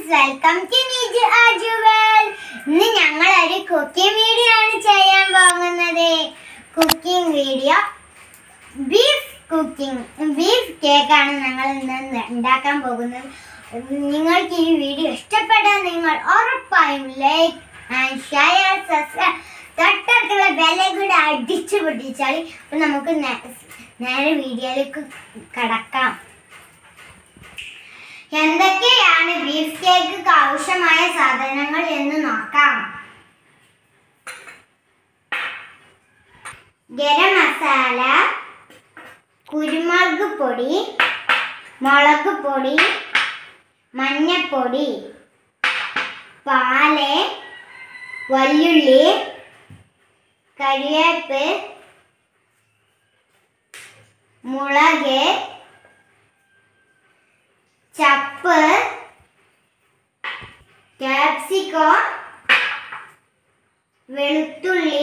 welcome to Niju അജുവൽ ഇന്ന് ഞങ്ങൾ ഒരു കുക്കിംഗ് വീഡിയോ ആണ് ചെയ്യാൻ പോകുന്നത് cooking video beef cooking beef കേക്കാണ് ഞങ്ങൾ ഇന്ന് ഉണ്ടാക്കാൻ പോകുന്നത് നിങ്ങൾക്ക് ഈ വീഡിയോ ഇഷ്ടപ്പെട്ടാൽ നിങ്ങൾ ഉറപ്പായും ലൈക്ക് ആൻഡ് ഷെയർ സബ്സ്ക്രൈബ് തൊട്ടടുത്തുള്ള ബെല്ലെ കൂടെ അടിച്ചു പൊട്ടിച്ചാൽ അപ്പൊ നമുക്ക് നേ- നേരെ വീഡിയോയിലേക്ക് കടക്കാം എന്തൊക്കെയാണ് ബീഫ് കേക്ക് ആവശ്യമായ സാധനങ്ങൾ എന്ന് നോക്കാം ഗരം മസാല കുരുമുളക് പൊടി മുളക് പൊടി മഞ്ഞപ്പൊടി പാല് വല്യുള്ളി കരിവേപ്പ് മുളക് ചപ്പ് ക്യാപ്സിക്കോ വെളുത്തുള്ളി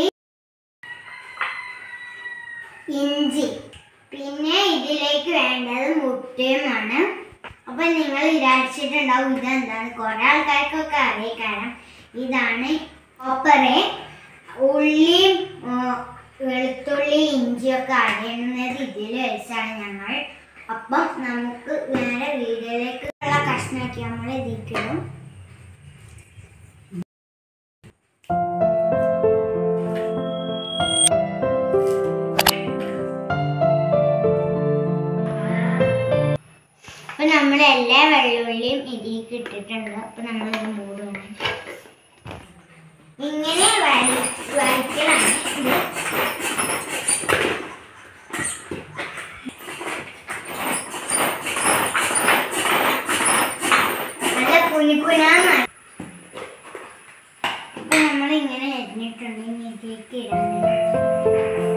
ഇഞ്ചി പിന്നെ ഇതിലേക്ക് വേണ്ടത് മുട്ടയുമാണ് അപ്പൊ നിങ്ങൾ വിചാരിച്ചിട്ടുണ്ടാവും ഇതെന്താണ് കുറെ ആൾക്കാർക്കൊക്കെ അറിയാം കാരണം ഇതാണ് കോപ്പറ് ഉള്ളിയും ആ, വെളുത്തുള്ളി ഇഞ്ചിയൊക്കെ അരിയുന്നത് ഇതിൽ വെച്ചാണ് ഞങ്ങൾ അപ്പം നമുക്ക് നേരെ വീഡിയോയിലേക്ക് ഉള്ള കഷ്ണാക്കി നമ്മൾ ഇതിക്കിടും അപ്പൊ നമ്മൾ എല്ലാ വെള്ളുള്ളിയും ഇതിലേക്ക് ഇട്ടിട്ടുണ്ട് അപ്പൊ നമ്മൾ ഇത് മൂടുകയാണ് ഇങ്ങനെ വരയ്ക്കലാണ് ഇത് നല്ല കുനിക്കുനാന്ന് അപ്പൊ നമ്മൾ ഇങ്ങനെ എറിഞ്ഞിട്ടുണ്ട് ഇനി ഇതിലേക്ക് ഇടാൻ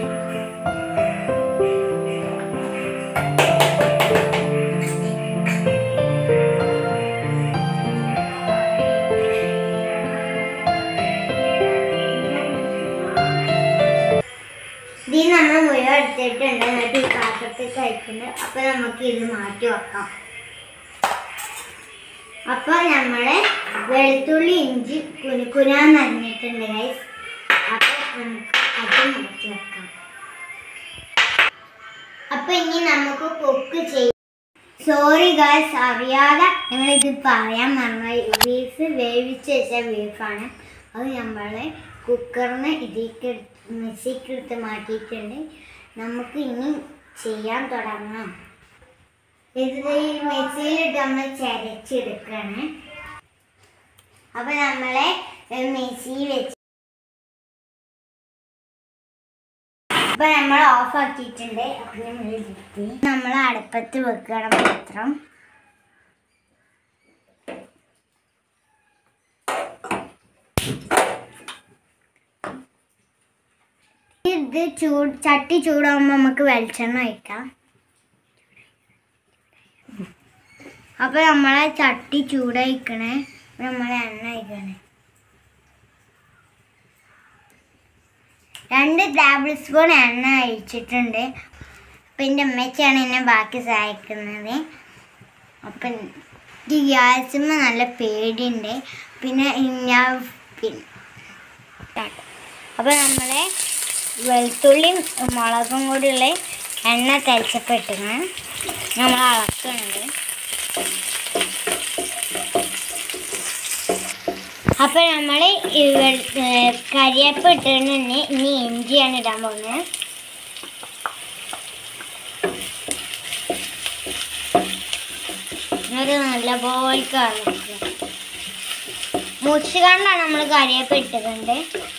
ഇത് നമ്മൾ മുഴുവൻ എടുത്തിട്ടുണ്ട് എന്നിട്ട് ഈ പാത്രത്തിൽ കഴിക്കുന്നുണ്ട് അപ്പൊ നമുക്ക് ഇത് മാറ്റി വെക്കാം അപ്പൊ നമ്മള് വെളുത്തുള്ളി ഇഞ്ചി കുനുക്കുനാന്ന് അറിഞ്ഞിട്ടുണ്ട് ഗൈസ് അപ്പൊ നമുക്ക് അത് മാറ്റി വെക്കാം അപ്പൊ ഇനി നമുക്ക് കുക്ക് ചെയ്യാം സോറി ഗൈസ് അറിയാതെ ഞങ്ങൾ ഇത് പറയാൻ മറന്നുപോയി ബീഫ് വേവിച്ച് വെച്ച ബീഫാണ് അത് നമ്മള് കുക്കറിന് ഇതിലേക്ക് മിക്സിക്ക് എടുത്ത് മാറ്റിയിട്ടുണ്ട് നമുക്ക് ഇനി ചെയ്യാൻ തുടങ്ങാം ഇത് ഈ മിക്സിയിലിട്ട് നമ്മൾ ചരച്ചെടുക്കാണ് അപ്പൊ നമ്മളെ മിക്സി വെച്ച് അപ്പൊ നമ്മൾ ഓഫ് ആക്കിയിട്ടുണ്ട് അപ്പൊ നമ്മൾ ഇരുത്തി നമ്മൾ അടുപ്പത്ത് വെക്കണം പാത്രം ഇത് ചൂട് ചട്ടി ചൂടാകുമ്പോൾ നമുക്ക് വെളിച്ചെണ്ണ ഒഴിക്കാം അപ്പൊ നമ്മളെ ചട്ടി ചൂടായിക്കണേ അപ്പൊ നമ്മളെ എണ്ണ ഒഴിക്കണേ രണ്ട് ടേബിൾ സ്പൂൺ എണ്ണ ഒഴിച്ചിട്ടുണ്ട് അപ്പം എൻ്റെ അമ്മച്ചിയാണ് എന്നെ ബാക്കി സഹായിക്കുന്നത് അപ്പം ഈ ഗ്യാസുമ്മ നല്ല പേടിയുണ്ട് പിന്നെ ഞാൻ പിന്നെ അപ്പോൾ നമ്മളെ വെളുത്തുള്ളിയും മുളകും കൂടിയുള്ള എണ്ണ തളിച്ചപ്പെട്ടിന് നമ്മൾ അളക്കുന്നുണ്ട് അപ്പോൾ നമ്മൾ കരിയപ്പ് ഇട്ടിട്ട് ഇനി ഇഞ്ചിയാണ് ഇടാൻ പോകുന്നത് ഒരു നല്ല പോലെ കളിക്കുക മുറിച്ചുകൊണ്ടാണ് നമ്മൾ കരിയപ്പ് ഇട്ടിട്ടുണ്ട്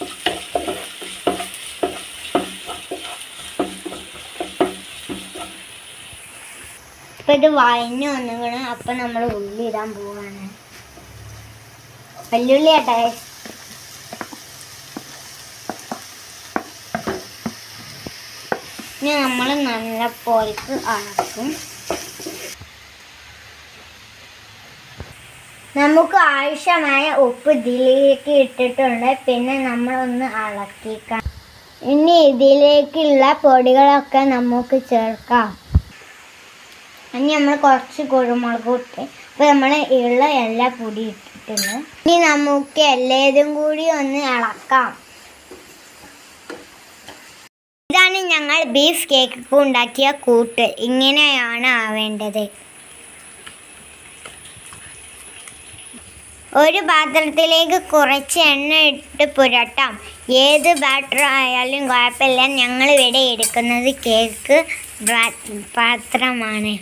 ഇപ്പൊ ഇത് വഴഞ്ഞു വന്നിക്കണ് അപ്പൊ നമ്മൾ ഉള്ളി ഇടാൻ പോവാണ് വല്യുള്ളി ആട്ടെ ഇനി നമ്മൾ നല്ല പോലേക്ക് അളക്കും നമുക്ക് ആവശ്യമായ ഉപ്പ് ഇതിലേക്ക് ഇട്ടിട്ടുണ്ട് പിന്നെ നമ്മൾ ഒന്ന് അളക്കിക്കാം ഇനി ഇതിലേക്കുള്ള പൊടികളൊക്കെ നമുക്ക് ചേർക്കാം ഇനി നമ്മൾ കുറച്ച് കുരുമുളക് ഇട്ട് അപ്പോൾ നമ്മൾ ഉള്ള എല്ലാ പൊടി ഇട്ടിട്ടുണ്ട് ഇനി നമുക്ക് എല്ലാതും കൂടി ഒന്ന് ഇളക്കാം ഇതാണ് ഞങ്ങൾ ബീഫ് കേക്ക് ഉണ്ടാക്കിയ കൂട്ട് ഇങ്ങനെയാണ് ആവേണ്ടത് ഒരു പാത്രത്തിലേക്ക് കുറച്ച് എണ്ണ ഇട്ട് പുരട്ടാം ഏത് ബാറ്റർ ആയാലും കുഴപ്പമില്ല ഞങ്ങൾ ഇവിടെ എടുക്കുന്നത് കേക്ക് ബ്രാ- പാത്രമാണ്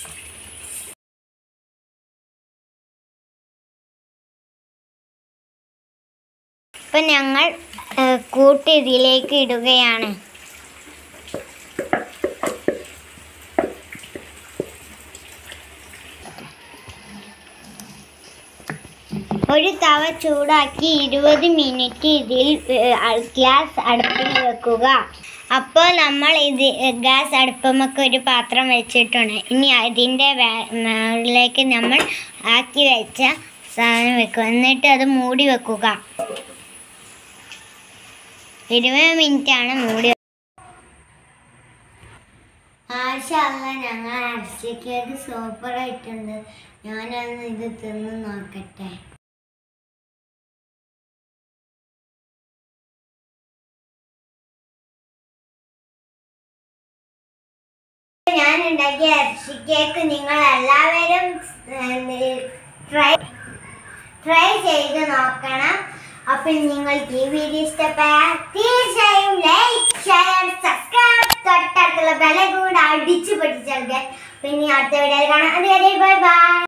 ഇപ്പം ഞങ്ങൾ ഏഹ്, കൂട്ട് ഇതിലേക്ക് ഇടുകയാണ് ഒരു തവ ചൂടാക്കി ഇരുപത് മിനിറ്റ് ഇതിൽ ഏഹ്, ഗ്യാസ് അടുപ്പിൽ വെക്കുക അപ്പോൾ നമ്മൾ ഇത് ഗ്യാസ് അടുപ്പമൊക്കെ ഒരു പാത്രം വെച്ചിട്ടുണ്ട് ഇനി അതിൻ്റെ മുകളിലേക്ക് നമ്മൾ ആക്കി വെച്ച സാധനം വെക്കുക എന്നിട്ട് അത് മൂടി വെക്കുക ഇരുപത് മിനിറ്റ് ആണ് മൂടി ആശല്ല ഞങ്ങൾ അരച്ചിക്കേത് സൂപ്പർ ആയിട്ടുണ്ട് ഞാനൊന്ന് ഇത് തിന്ന് നോക്കട്ടെ ഞാൻ ഉണ്ടാക്കിയ ഇറച്ചി കേക്ക് നിങ്ങൾ എല്ലാവരും ട്രൈ ട്രൈ ചെയ്ത് നോക്കണം അപ്പോൾ നിങ്ങൾക്ക് ഈ വീഡിയോ ഇഷ്ടപ്പെട്ടാൽ തീർച്ചയായും ലൈക്ക് ഷെയർ സബ്സ്ക്രൈബ് തൊട്ടടുത്തുള്ള ബെല കൂടെ അടിച്ചു പൊട്ടിച്ചെടുക്കാൻ പിന്നെ അടുത്ത വീഡിയോയിൽ കാണാം അതുവരെ ബൈ ബൈ